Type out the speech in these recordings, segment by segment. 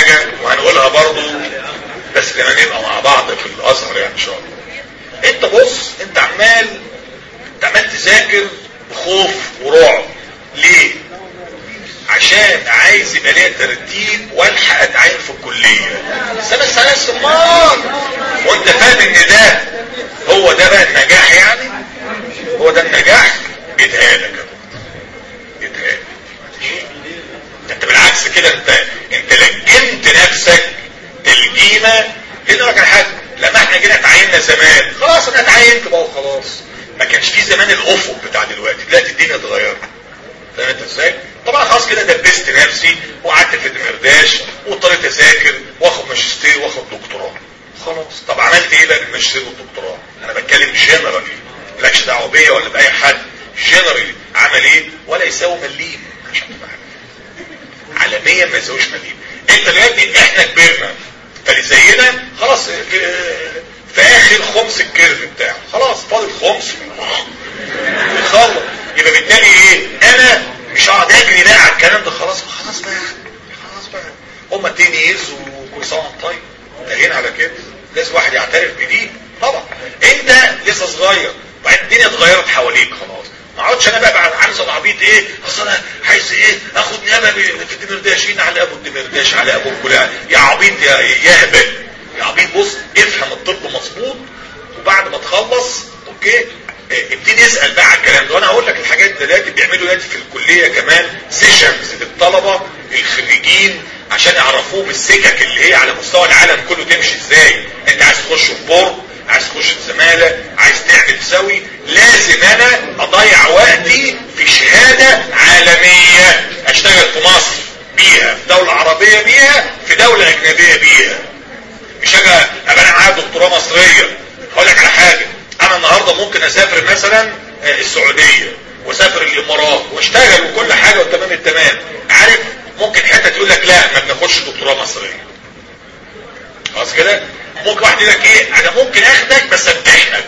حاجة وهنقولها برضو بس لما نبقى مع بعض في الازهر يعني ان شاء الله انت بص انت عمال انت عمال تذاكر بخوف ورعب ليه عشان عايز يبقى ليا ترتيب والحق اتعين في الكلية سنة سنة سمان وانت فاهم ان ده هو ده بقى النجاح يعني هو ده النجاح بيتهالك بيتهالك انت بالعكس كده انت انت لجمت نفسك تلجيمة لان لك حاجة لما احنا جينا اتعيننا زمان خلاص انا اتعينت بقى وخلاص ما كانش في زمان الافق بتاع دلوقتي دلوقتي الدنيا اتغيرت فاهم انت ازاي طبعا خلاص كده دبست نفسي وقعدت في دمرداش واضطريت اذاكر واخد ماجستير واخد دكتوراه خلاص طب عملت ايه بقى بالماجستير والدكتوراه انا بتكلم جنرالي مالكش دعوه بيا ولا باي حد جنرالي عمل ايه ولا يساوي مليم عشان تبقى عارف. عالميا ما يساويش مليم انت دلوقتي احنا كبرنا فاللي زينا خلاص في, في اخر خمس الكيرف بتاعه خلاص فاضل خمس يخلص يبقى بالتالي ايه انا مش هقعد اجري بقى على الكلام ده خلاص خلاص بقى خلاص بقى هما تينيرز وكل سنه وانت طيب انتهينا على كده لازم واحد يعترف بدي طبعا انت لسه صغير وبعدين الدنيا اتغيرت حواليك خلاص ما اقعدش انا بقى بعد عامل صدى عبيط ايه اصل انا عايز ايه اخد نيابه في الدمرداشين على ابو الدمرداش على ابو الكلاه يا عبيط يا يا هبل يا عبيط بص افهم الطب مظبوط وبعد ما تخلص اوكي ابتدي اسال بقى على الكلام ده وانا هقول لك الحاجات دلوقتي بيعملوا دلوقتي في الكليه كمان سيشنز للطلبه الخريجين عشان يعرفوهم السكك اللي هي على مستوى العالم كله تمشي ازاي انت عايز تخش في بورد عايز تخش في زماله عايز تعمل تسوي لازم انا اضيع وقتي في شهاده عالميه اشتغل في مصر بيها في دوله عربيه بيها في دوله اجنبيه بيها مش اجي ابقى انا معايا دكتوراه مصريه هقول لك على حاجه انا النهاردة ممكن اسافر مثلا السعودية واسافر الامارات واشتغل وكل حاجة وتمام التمام عارف ممكن حتة تقول لك لا ما بناخدش دكتوراه مصرية خلاص كده ممكن واحد يقول لك ايه انا ممكن اخدك بس امتحنك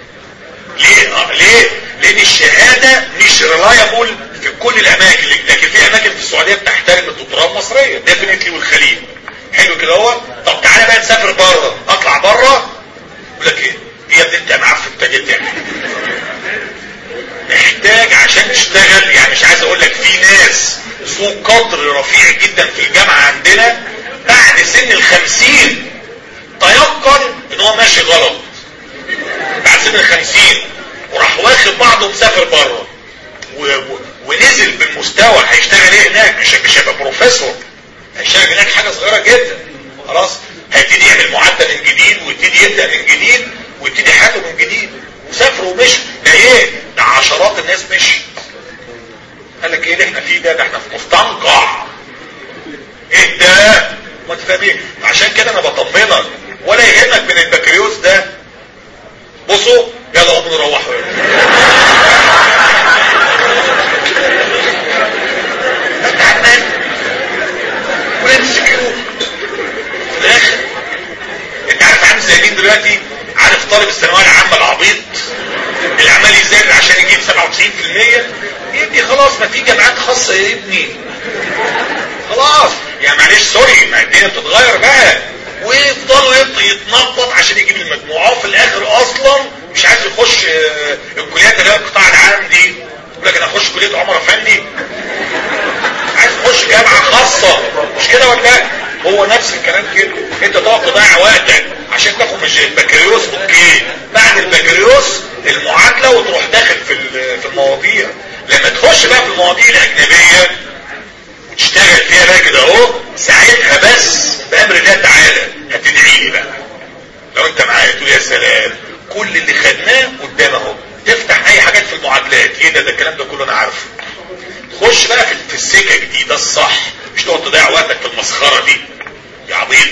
ليه اه ليه لان الشهادة مش ريلايبل في كل الاماكن لكن في اماكن في السعودية بتحترم الدكتوراه المصرية ديفينتلي والخليج حلو كده هو طب تعالى بقى نسافر بره اطلع بره يقول لك ايه يا ابني انت معفن انت جيت يعني محتاج عشان تشتغل يعني مش عايز اقول لك في ناس ذو قدر رفيع جدا في الجامعة عندنا بعد سن الخمسين تيقن ان هو ماشي غلط بعد سن الخمسين وراح واخد بعضه ومسافر بره و... و... ونزل بالمستوى هيشتغل ايه هناك مش مش هيبقى بروفيسور هيشتغل هناك حاجة صغيرة جدا خلاص هيبتدي يعمل معدل من جديد ويبتدي يبدأ من جديد ويبتدي حياته من جديد وسافروا ومشوا ده ايه ده عشرات الناس مشي قال لك ايه اللي احنا فيه ده ده احنا في مستنقع ايه ده ما تفهمين عشان كده انا بطمنك ولا يهمك من البكالوريوس ده بصوا يلا قوموا نروحوا انت عمال ويمسكوا في الاخر انت عارف عامل زي مين دلوقتي عارف طالب الثانويه العامه العبيط اللي عمال يذاكر عشان يجيب 97% يبني خلاص ما في جامعات خاصه يا ابني خلاص يعني معلش سوري ما الدنيا بتتغير بقى ويفضلوا يتنطط عشان يجيب المجموعه وفي الاخر اصلا مش عايز يخش الكليات اللي هي القطاع العام دي يقول لك انا اخش كليه عمر افندي عايز تخش جامعه خاصه مش كده ولا لا هو نفس الكلام كده انت تقعد تضيع وقتك عشان تاخد مش البكالوريوس اوكي بعد البكالوريوس المعادله وتروح داخل في في المواضيع لما تخش بقى في المواضيع الاجنبيه وتشتغل فيها بقى كده اهو ساعتها بس بامر الله تعالى هتدعي لي بقى لو انت معايا تقول يا سلام كل اللي خدناه قدام اهو تفتح اي حاجات في المعادلات ايه ده ده الكلام ده كله انا عارفه خش بقى في السكك دي ده الصح مش تقعد تضيع وقتك في المسخره دي يا عبيط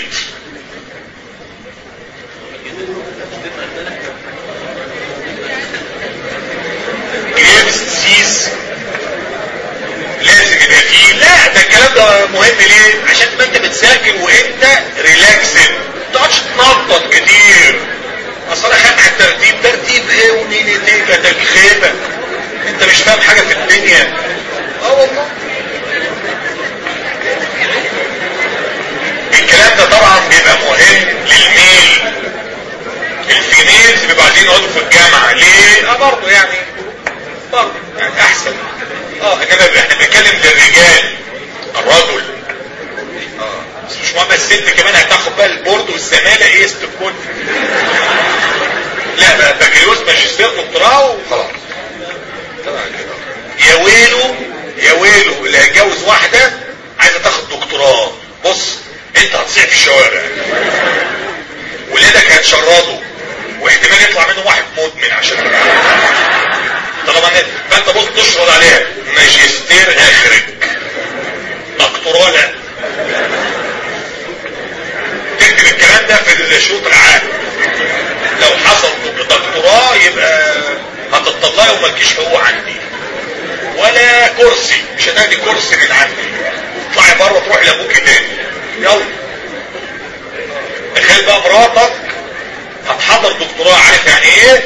جريفز ديزيز لازم يبقى فيه لا ده الكلام ده مهم ليه عشان تبقى انت بتذاكر وانت ريلاكسد ما تقعدش تنطط كتير اصل انا خدت على الترتيب ترتيب ايه ونيني تيجا ده الخيبه انت مش فاهم حاجه في الدنيا اه والله جامعة ليه اه برضه يعني برضه يعني احسن اه انما احنا بنتكلم للرجال الرجل اه بس مش مهم الست كمان هتاخد بقى البورد والزمالة ايه استكون لا بقى بكالوريوس ماجستير دكتوراه وخلاص طبعا كده يا ويله يا ويله اللي هيتجوز واحدة عايزة تاخد دكتوراه بص انت هتصيح في الشوارع ولادك هيتشردوا واحتمال يطلع منهم واحد مدمن عشان طالما إن- فانت بص تشرد عليها ماجستير اخرج دكتوراه لا تكتب الكلام ده في الشوط العام لو حصل دكتوراه يبقى هتطلعي ومالكيش حقوق عندي ولا كرسي مش هتاخدي كرسي من عندي اطلعي بره تروحي لابوكي تاني يلا تخيل بقى مراتك هتحضر دكتوراه عارف يعني ايه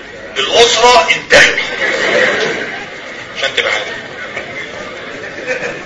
الاسرة انتهت عشان تبقى عارف